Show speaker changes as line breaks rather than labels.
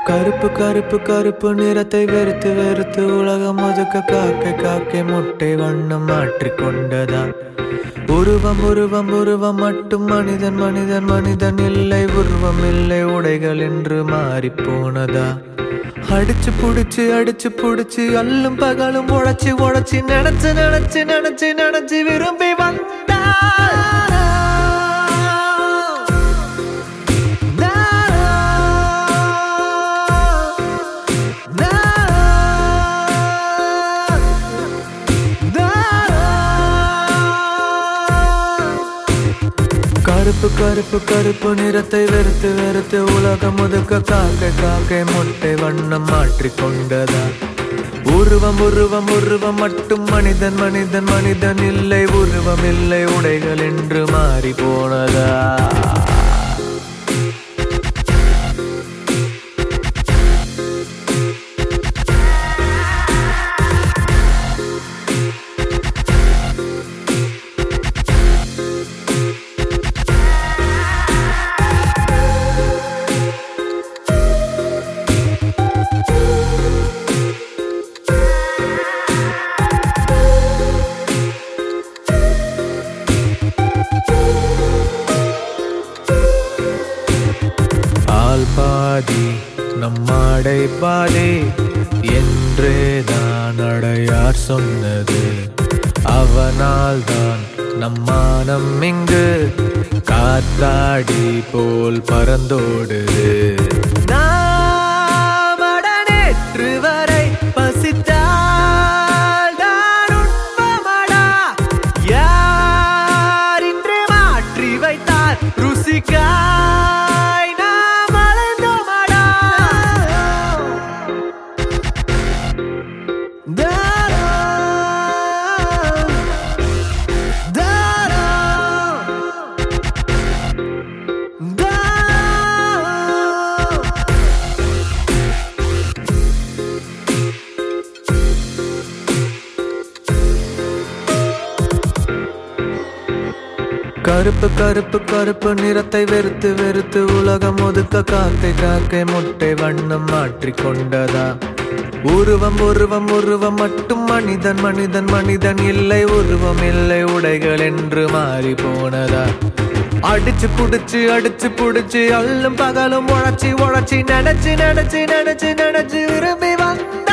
கருப்பு கருப்பு கருப்பு நிறத்தை வெறுத்து வெறுத்து உலகம் ஒதுக்க காக்கை காக்கை முட்டை வண்ணம் மாற்றிக் கொண்டதா உருவம் உருவம் உருவம் மட்டும் மனிதன் மனிதன் மனிதன் இல்லை உருவம் இல்லை உடைகள் என்று மாறி போனதா அடிச்சு புடிச்சு அடிச்சு புடிச்சு அல்லும் பகலும் உழைச்சு உழைச்சு நினைச்சு நினைச்சு நினைச்சு நினைச்சு விரும்பி வந்தா கருப்பு கருப்பு கருப்பு நிறத்தை வெறுத்து வெறுத்து உலகம் ஒதுக்க காக்கை காக்கை முட்டை வண்ணம் மாற்றிக் கொண்டதா உருவம் உருவம் உருவம் மட்டும் மனிதன் மனிதன் மனிதன் இல்லை உருவம் இல்லை உடைகள் என்று மாறி போனதா ஆள் பாதி நம்மாடை பாதி என்றே தான் அடையார் சொன்னது அவனால் தான் நம்மானம் இங்கு காத்தாடி போல் பறந்தோடுது நாமட நேற்று வரை பசித்தால் தான் உண்பமடா யார் இன்று மாற்றி வைத்தார் ருசிக்காய் நாம் அலைந்தோமடா தாரா, தாரா, தாரா. கருப்பு கருப்பு கருப்பு நிறத்தை வெறுத்து வெறுத்து உலகம் ஒதுக்க காக்கை காக்கை முட்டை வண்ணம் மாற்றிக் கொண்டதா உருவம் உருவம் உருவம் மட்டும் மனிதன் மனிதன் மனிதன் இல்லை உருவம் இல்லை உடைகள் என்று மாறி போனதா அடிச்சு புடிச்சு அடிச்சு புடிச்சு அல்லும் பகலும் உழைச்சி உழைச்சி நினைச்சு நினைச்சு நினைச்சு நினைச்சு விரும்பி வந்த